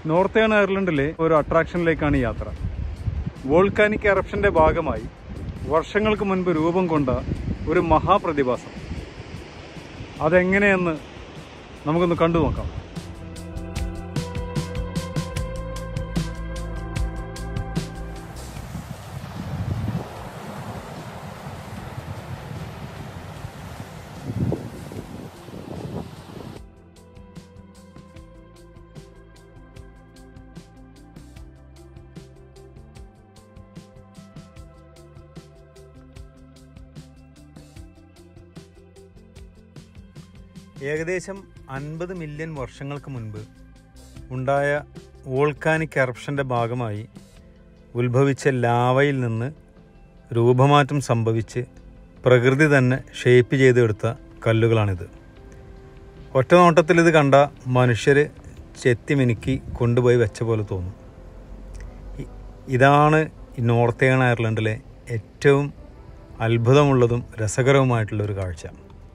northern അയർലൻഡിലെ ഒരു അട്രാക്ഷനിലേക്കാണ് ഈ യാത്ര വോൾക്കാനിക് എറപ്ഷന്റെ ഭാഗമായി വർഷങ്ങൾക്ക് മുൻപ് രൂപം കൊണ്ട ഒരു മഹാപ്രതിഭാസം അതെങ്ങനെയെന്ന് നമുക്കൊന്ന് കണ്ടു നോക്കാം ഏകദേശം അൻപത് മില്യൺ വർഷങ്ങൾക്ക് മുൻപ് ഉണ്ടായ വോൾക്കാനിക് എറപ്ഷൻ്റെ ഭാഗമായി ഉത്ഭവിച്ച ലാവയിൽ നിന്ന് രൂപമാറ്റം സംഭവിച്ച് പ്രകൃതി തന്നെ ഷേപ്പ് ചെയ്തെടുത്ത കല്ലുകളാണിത് ഒറ്റ നോട്ടത്തിൽ ഇത് കണ്ട മനുഷ്യർ ചെത്തിമിനുക്കി കൊണ്ടുപോയി വെച്ച പോലെ തോന്നും ഇ- ഇതാണ് ഈ നോർത്തേൺ അയർലൻഡിലെ ഏറ്റവും അത്ഭുതമുള്ളതും രസകരവുമായിട്ടുള്ള ഒരു കാഴ്ച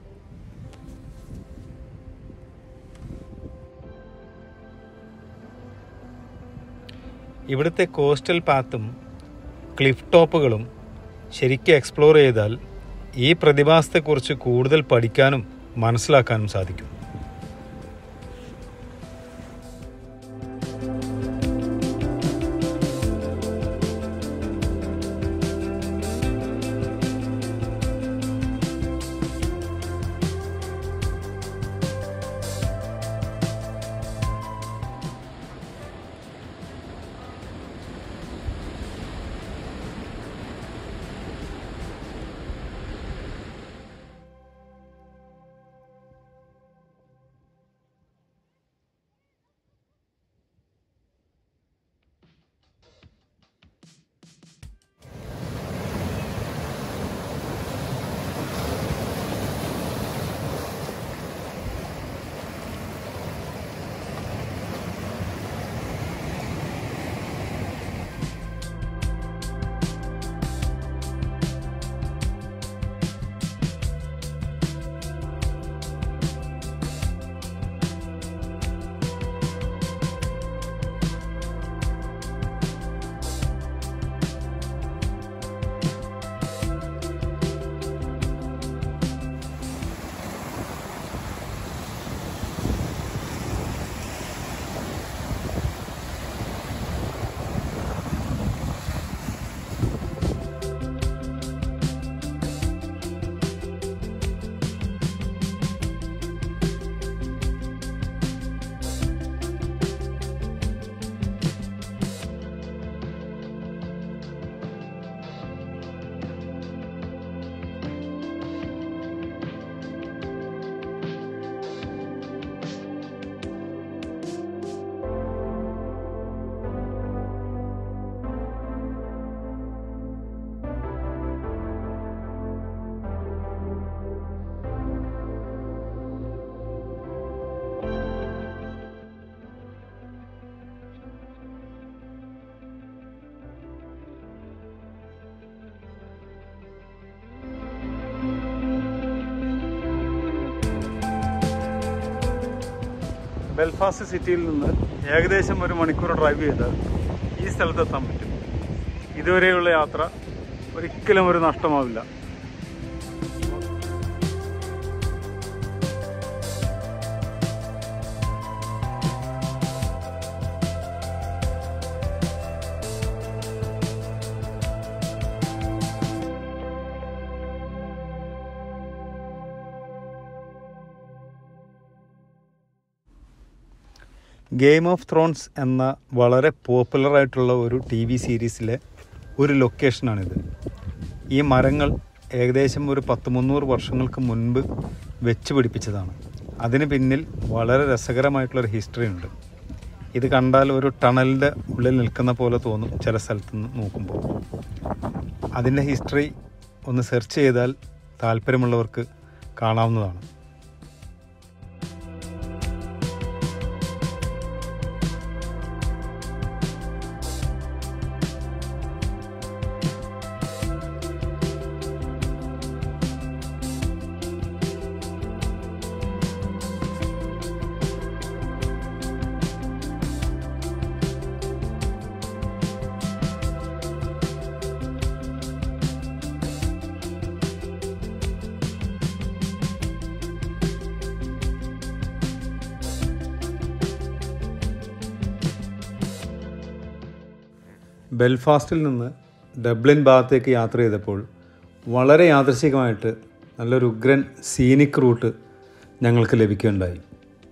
ഇവിടുത്തെ കോസ്റ്റൽ പാത്തും ക്ലിഫ് ടോപ്പുകളും ശരിക്കും എക്സ്പ്ലോർ ചെയ്താൽ ഈ പ്രതിഭാസത്തെക്കുറിച്ച് കൂടുതൽ പഠിക്കാനും മനസ്സിലാക്കാനും സാധിക്കും ബെൽഫാസ്റ്റ് സിറ്റിയിൽ നിന്ന് ഏകദേശം ഒരു മണിക്കൂർ ഡ്രൈവ് ചെയ്താൽ ഈ സ്ഥലത്തെത്താൻ പറ്റും ഇതുവരെയുള്ള യാത്ര ഒരിക്കലും ഒരു നഷ്ടമാവില്ല ഗെയിം ഓഫ് ത്രോൺസ് എന്ന വളരെ പോപ്പുലർ ആയിട്ടുള്ള ഒരു ടി വി സീരീസിലെ ഒരു ലൊക്കേഷനാണിത് ഈ മരങ്ങൾ ഏകദേശം ഒരു പത്ത് മുന്നൂറ് വർഷങ്ങൾക്ക് മുൻപ് വെച്ച് പിടിപ്പിച്ചതാണ് അതിന് പിന്നിൽ വളരെ രസകരമായിട്ടുള്ളൊരു ഹിസ്റ്ററി ഉണ്ട് ഇത് കണ്ടാൽ ഒരു ടണലിൻ്റെ ഉള്ളിൽ നിൽക്കുന്ന പോലെ തോന്നും ചില സ്ഥലത്ത് നിന്ന് നോക്കുമ്പോൾ അതിൻ്റെ ഹിസ്റ്ററി ഒന്ന് സെർച്ച് ചെയ്താൽ താല്പര്യമുള്ളവർക്ക് കാണാവുന്നതാണ് ബെൽഫാസ്റ്റിൽ നിന്ന് ഡബ്ലിൻ ഭാഗത്തേക്ക് യാത്ര ചെയ്തപ്പോൾ വളരെ യാദൃശികമായിട്ട് നല്ലൊരു ഉഗ്രൻ സീനിക് റൂട്ട് ഞങ്ങൾക്ക് ലഭിക്കുകയുണ്ടായി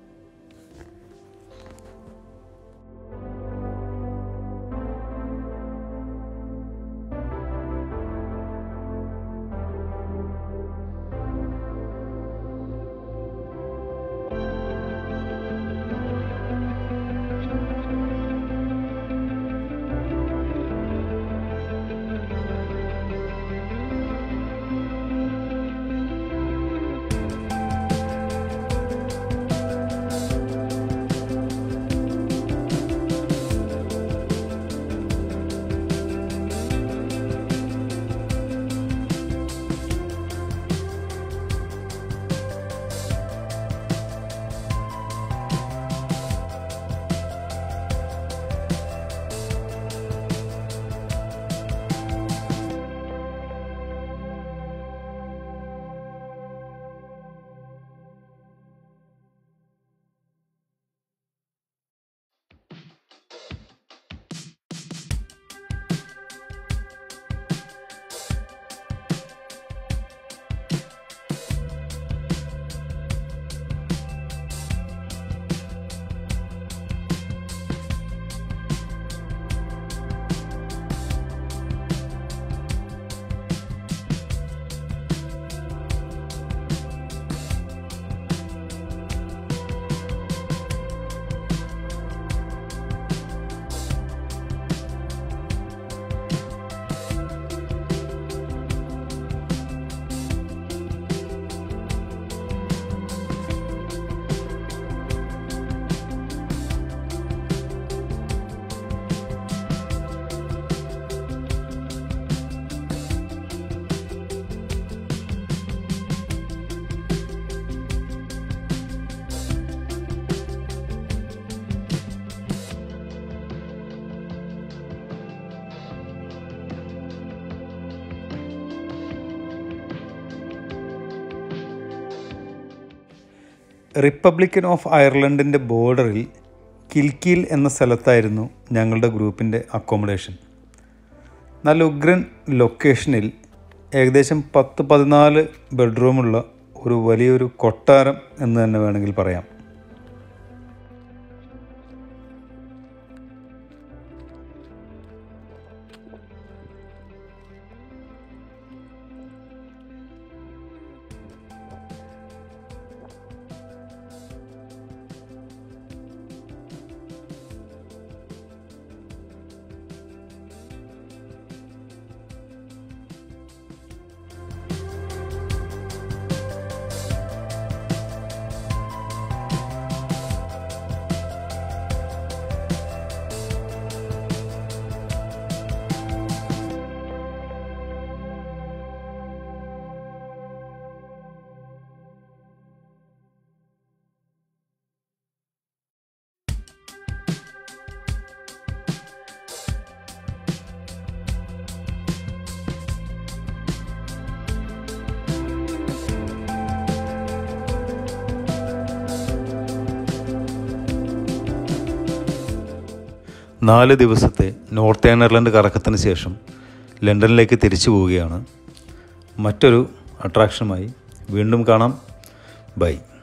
റിപ്പബ്ലിക്കൻ ഓഫ് അയർലൻഡിൻ്റെ ബോർഡറിൽ കിൽക്കീൽ എന്ന സ്ഥലത്തായിരുന്നു ഞങ്ങളുടെ ഗ്രൂപ്പിൻ്റെ അക്കോമഡേഷൻ നല്ല ഉഗ്രൻ ലൊക്കേഷനിൽ ഏകദേശം പത്ത് പതിനാല് ബെഡ്റൂമുള്ള ഒരു വലിയൊരു കൊട്ടാരം എന്ന് തന്നെ വേണമെങ്കിൽ പറയാം നാല് ദിവസത്തെ നോർത്ത് അയർലൻഡ് കറക്കത്തിന് ശേഷം ലണ്ടനിലേക്ക് തിരിച്ചു പോവുകയാണ് മറ്റൊരു അട്രാക്ഷനുമായി വീണ്ടും കാണാം ബൈ